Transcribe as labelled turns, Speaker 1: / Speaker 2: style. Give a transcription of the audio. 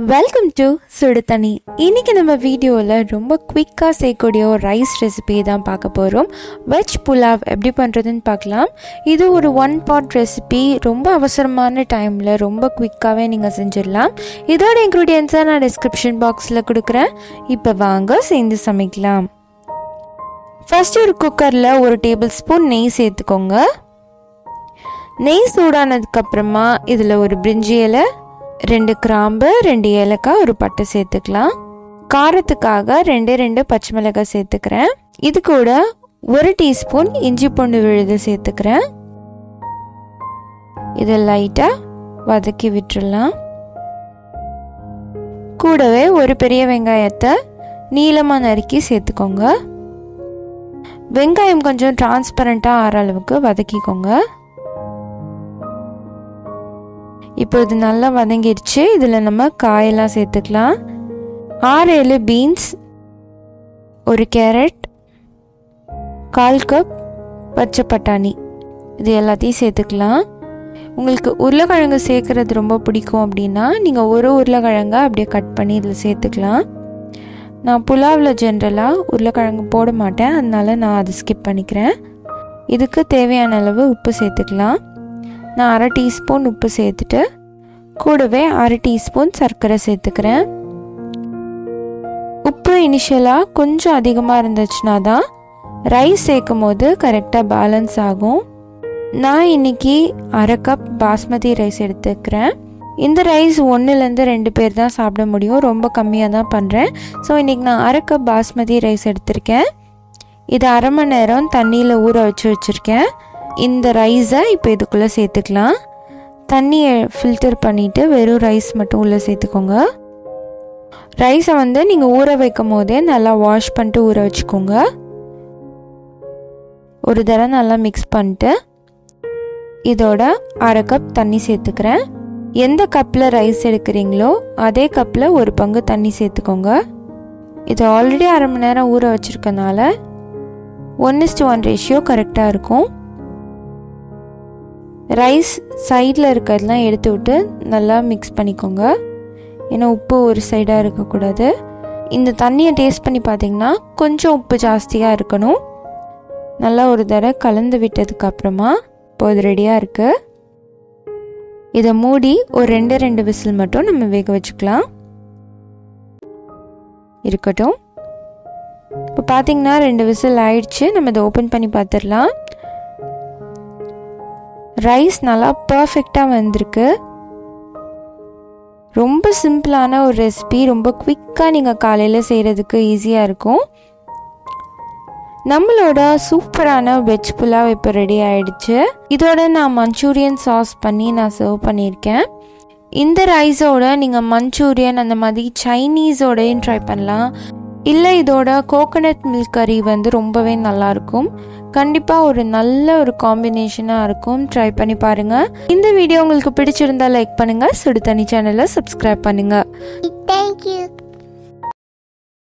Speaker 1: Welcome to சுடு தண்ணி இன்னைக்கு நம்ம வீடியோவில் ரொம்ப குவிக்காக செய்யக்கூடிய ஒரு ரைஸ் ரெசிபி தான் பார்க்க போகிறோம் வெஜ் புலாவ் எப்படி பண்ணுறதுன்னு பார்க்கலாம் இது ஒரு ஒன் பாட் ரெசிபி ரொம்ப அவசரமான டைமில் ரொம்ப குவிக்காகவே நீங்கள் செஞ்சிடலாம் இதோட இன்க்ரீடியன்ஸை நான் டிஸ்கிரிப்ஷன் பாக்ஸில் கொடுக்குறேன் இப்போ வாங்க சேர்ந்து சமைக்கலாம் ஃபர்ஸ்ட் ஒரு குக்கரில் ஒரு டேபிள் ஸ்பூன் நெய் சேர்த்துக்கோங்க நெய் சூடானதுக்கப்புறமா இதில் ஒரு பிரிஞ்சி இலை ரெண்டு கிராம்பு ரெண்டு ஏலக்காய் ஒரு பட்டை சேர்த்துக்கலாம் காரத்துக்காக ரெண்டு ரெண்டு பச்சை மிளகாய் சேர்த்துக்கிறேன் இது கூட ஒரு டீஸ்பூன் இஞ்சி பூண்டு விழுது சேர்த்துக்கிறேன் இதை லைட்டாக வதக்கி விட்டுடலாம் கூடவே ஒரு பெரிய வெங்காயத்தை நீளமாக நறுக்கி சேர்த்துக்கோங்க வெங்காயம் கொஞ்சம் டிரான்ஸ்பரண்ட்டாக ஆற அளவுக்கு வதக்கிக்கோங்க இப்போ இது நல்லா வதங்கிடுச்சு இதில் நம்ம காயெல்லாம் சேர்த்துக்கலாம் ஆறு ஏழு பீன்ஸ் ஒரு கேரட் கால் கப் பச்சை பட்டாணி இது எல்லாத்தையும் சேர்த்துக்கலாம் உங்களுக்கு உருளைக்கிழங்கு சேர்க்குறது ரொம்ப பிடிக்கும் அப்படின்னா நீங்கள் ஒரு உருளைக்கிழங்க அப்படியே கட் பண்ணி இதில் சேர்த்துக்கலாம் நான் புலாவில் ஜென்ரலாக உருளைக்கிழங்கு போட மாட்டேன் அதனால நான் அதை ஸ்கிப் பண்ணிக்கிறேன் இதுக்கு தேவையான அளவு உப்பு சேர்த்துக்கலாம் நான் அரை டீஸ்பூன் உப்பு சேர்த்துட்டு கூடவே அரை டீஸ்பூன் சர்க்கரை சேர்த்துக்கிறேன் உப்பு இனிஷியலாக கொஞ்சம் அதிகமாக இருந்துச்சுன்னா தான் ரைஸ் சேர்க்கும் போது கரெக்டாக பேலன்ஸ் ஆகும் நான் இன்னைக்கு அரை கப் பாஸ்மதி ரைஸ் எடுத்துக்கிறேன் இந்த ரைஸ் ஒன்றுலேருந்து ரெண்டு பேர் தான் சாப்பிட முடியும் ரொம்ப கம்மியாக தான் பண்ணுறேன் ஸோ இன்றைக்கி நான் அரை கப் பாஸ்மதி ரைஸ் எடுத்திருக்கேன் இது அரை மணி நேரம் தண்ணியில் ஊற வச்சு வச்சுருக்கேன் இந்த ரைஸை இப்போ இதுக்குள்ளே சேர்த்துக்கலாம் தண்ணியை ஃபில்டர் பண்ணிவிட்டு வெறும் ரைஸ் மட்டும் உள்ளே சேர்த்துக்கோங்க ரைஸை வந்து நீங்கள் ஊற வைக்கும் போதே நல்லா வாஷ் பண்ணிட்டு ஊற வச்சுக்கோங்க ஒரு தடவை நல்லா மிக்ஸ் பண்ணிட்டு இதோட அரை கப் தண்ணி சேர்த்துக்கிறேன் எந்த கப்பில் ரைஸ் எடுக்கிறீங்களோ அதே கப்பில் ஒரு பங்கு தண்ணி சேர்த்துக்கோங்க இது ஆல்ரெடி அரை மணி நேரம் ஊற வச்சுருக்கனால ஒன் இஸ்டு ஒன் ரேஷியோ கரெக்டாக இருக்கும் ரைஸ் சைடில் இருக்கிறதெல்லாம் எடுத்து விட்டு நல்லா மிக்ஸ் பண்ணிக்கோங்க ஏன்னா உப்பு ஒரு சைடாக இருக்கக்கூடாது இந்த தண்ணியை டேஸ்ட் பண்ணி பார்த்தீங்கன்னா கொஞ்சம் உப்பு ஜாஸ்தியாக இருக்கணும் நல்லா ஒரு தடவை கலந்து விட்டதுக்கு அப்புறமா இப்போ இது ரெடியாக இருக்குது இதை மூடி ஒரு ரெண்டு ரெண்டு விசில் மட்டும் நம்ம வேக வச்சுக்கலாம் இருக்கட்டும் இப்போ பார்த்தீங்கன்னா ரெண்டு விசில் ஆயிடுச்சு நம்ம இதை ஓப்பன் பண்ணி பார்த்துடலாம் ரைஸ் நல்லா பர்ஃபெக்டாக வந்திருக்கு ரொம்ப சிம்பிளான ஒரு ரெசிபி ரொம்ப குவிக்காக நீங்கள் காலையில் செய்கிறதுக்கு ஈஸியாக இருக்கும் நம்மளோட சூப்பரான வெஜ் புலாவ் இப்போ ரெடி ஆயிடுச்சு இதோட நான் மஞ்சூரியன் சாஸ் பண்ணி நான் சர்வ் பண்ணியிருக்கேன் இந்த ரைஸோட நீங்கள் மஞ்சூரியன் அந்த மாதிரி சைனீஸோடையும் ட்ரை பண்ணலாம் இல்லை இதோட கோகனட் மில்க் கறி வந்து ரொம்பவே நல்லாயிருக்கும் கண்டிப்பாக ஒரு நல்ல ஒரு காம்பினேஷனாக இருக்கும் ட்ரை பண்ணி பாருங்கள் இந்த வீடியோ உங்களுக்கு பிடிச்சிருந்தா லைக் பண்ணுங்கள் சுடு தண்ணி சேனலை சப்ஸ்கிரைப் பண்ணுங்கள்
Speaker 2: Thank you.